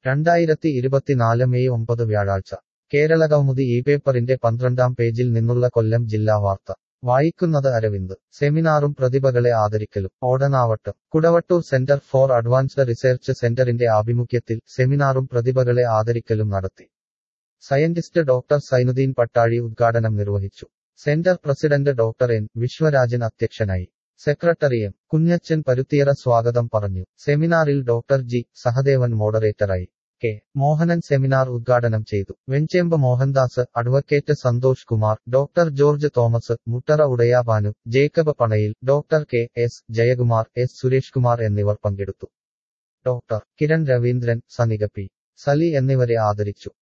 രണ്ടായിരത്തി ഇരുപത്തിനാല് മെയ് ഒമ്പത് വ്യാഴാഴ്ച കേരളകൗമുദി ഈ പേപ്പറിന്റെ പന്ത്രണ്ടാം പേജിൽ നിന്നുള്ള കൊല്ലം ജില്ലാ വാർത്ത വായിക്കുന്നത് അരവിന്ദ് സെമിനാറും പ്രതിഭകളെ ആദരിക്കലും Odanavattom Kudavattoor centre for advanced research സെന്ററിന്റെ ആഭിമുഖ്യത്തിൽ സെമിനാറും പ്രതിഭകളെ ആദരിക്കലും നടത്തി സയന്റിസ്റ്റ് ഡോക്ടർ സൈനുദ്ദീൻ പട്ടാഴി ഉദ്ഘാടനം നിർവഹിച്ചു centre president doctor N Viswarajan അധ്യക്ഷനായി സെക്രട്ടറി എം കുഞ്ഞച്ചൻ പരുത്തിയറ സ്വാഗതം പറഞ്ഞു സെമിനാറിൽ ഡോക്ടർ ജി സഹദേവൻ മോഡറേറ്ററായി കെ മോഹനൻ സെമിനാർ ഉദ്ഘാടനം ചെയ്തു Venchemp Mohandas advocate Santhosh Kumar doctor George Thomas Muttara Udayabhanu Jacob Panayil doctor K S Jayakumar S Suresh Kumar എന്നിവർ പങ്കെടുത്തു ഡോക്ടർ കിരൺ രവീന്ദ്രൻ സനിക പി സലി എന്നിവരെ ആദരിച്ചു